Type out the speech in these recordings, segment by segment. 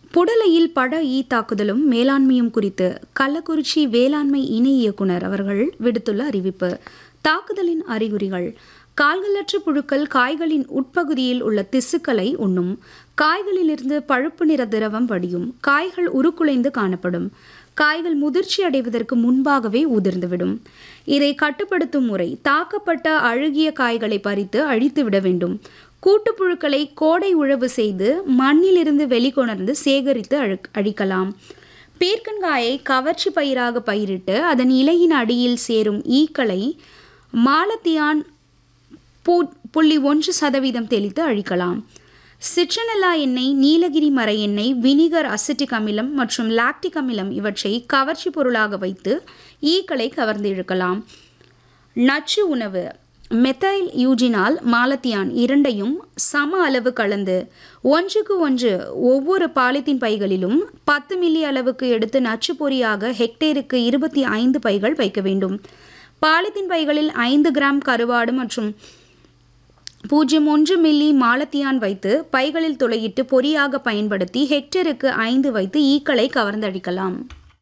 புடலையில் பட ஈ தாக்குதலும் மேலாண்மையும் குறித்து கள்ளக்குறிச்சி வேளாண்மை இணை இயக்குனர் அவர்கள் விடுத்துள்ள அறிவிப்பு தாக்குதலின் அறிகுறிகள் கால்களற்ற புழுக்கள் காய்களின் உட்பகுதியில் உள்ள திசுக்களை உண்ணும் காய்களிலிருந்து பழுப்பு நிற திரவம் வடியும் காய்கள் உருக்குலைந்து காணப்படும் காய்கள் முதிர்ச்சி அடைவதற்கு முன்பாகவே உதிர்ந்துவிடும் இதை கட்டுப்படுத்தும் முறை தாக்கப்பட்ட அழுகிய காய்களை பறித்து அழித்து விட வேண்டும் கூட்டுப்புழுக்களை கோடை உழவு செய்து மண்ணிலிருந்து வெளிக்கொணர்ந்து சேகரித்து அழு அழிக்கலாம் பீர்க்கங்காயை கவர்ச்சி பயிராக பயிரிட்டு அதன் இலையின் அடியில் சேரும் ஈக்களை மாலத்தியான் பூ புள்ளி ஒன்று சதவீதம் தெளித்து அழிக்கலாம் சிட்ரனல்லா எண்ணெய் நீலகிரி மர எண்ணெய் வினிகர் அசிட்டிக் அமிலம் மற்றும் லாக்டிக் அமிலம் இவற்றை கவர்ச்சி பொருளாக வைத்து ஈக்களை கவர்ந்து இழுக்கலாம் நச்சு உணவு மெத்தைல் யூஜினால் மாலத்தியான் இரண்டையும் சம அளவு கலந்து ஒன்றுக்கு ஒன்று ஒவ்வொரு பாலித்தீன் பைகளிலும் பத்து மில்லி அளவுக்கு எடுத்து நச்சு பொறியாக ஹெக்டேருக்கு இருபத்தி ஐந்து பைகள் வைக்க வேண்டும் பாலித்தீன் பைகளில் ஐந்து கிராம் கருவாடு மற்றும் பூஜ்ஜியம் ஒன்று மில்லி மாலத்தியான் வைத்து பைகளில் துளையிட்டு பொறியாக பயன்படுத்தி ஹெக்டருக்கு ஐந்து வைத்து ஈக்களை கவர்ந்தடிக்கலாம்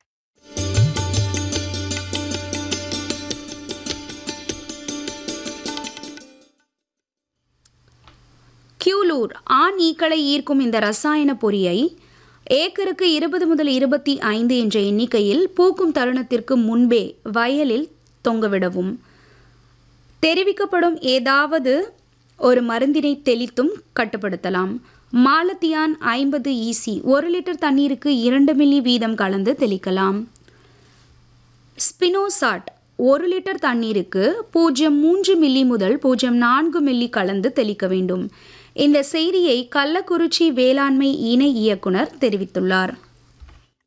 கியூலூர் ஆண் ஈக்களை ஈர்க்கும் இந்த ரசாயன பொறியை ஏக்கருக்கு இருபது முதல் இருபத்தி ஐந்து என்ற எண்ணிக்கையில் பூக்கும் தருணத்திற்கு முன்பே வயலில் தொங்கவிடவும் தெரிவிக்கப்படும் ஏதாவது ஒரு மருந்தினை தெளித்தும் கட்டுப்படுத்தலாம் மாலத்தியான் ஐம்பது ஈசி ஒரு லிட்டர் தண்ணீருக்கு இரண்டு மில்லி வீதம் கலந்து தெளிக்கலாம் ஸ்பினோசாட் ஒரு லிட்டர் தண்ணீருக்கு பூஜ்ஜியம் மூன்று மில்லி முதல் பூஜ்ஜியம் நான்கு மில்லி கலந்து தெளிக்க வேண்டும் இந்த செய்தியை கள்ளக்குறிச்சி வேளாண்மை இணை இயக்குனர் தெரிவித்துள்ளார்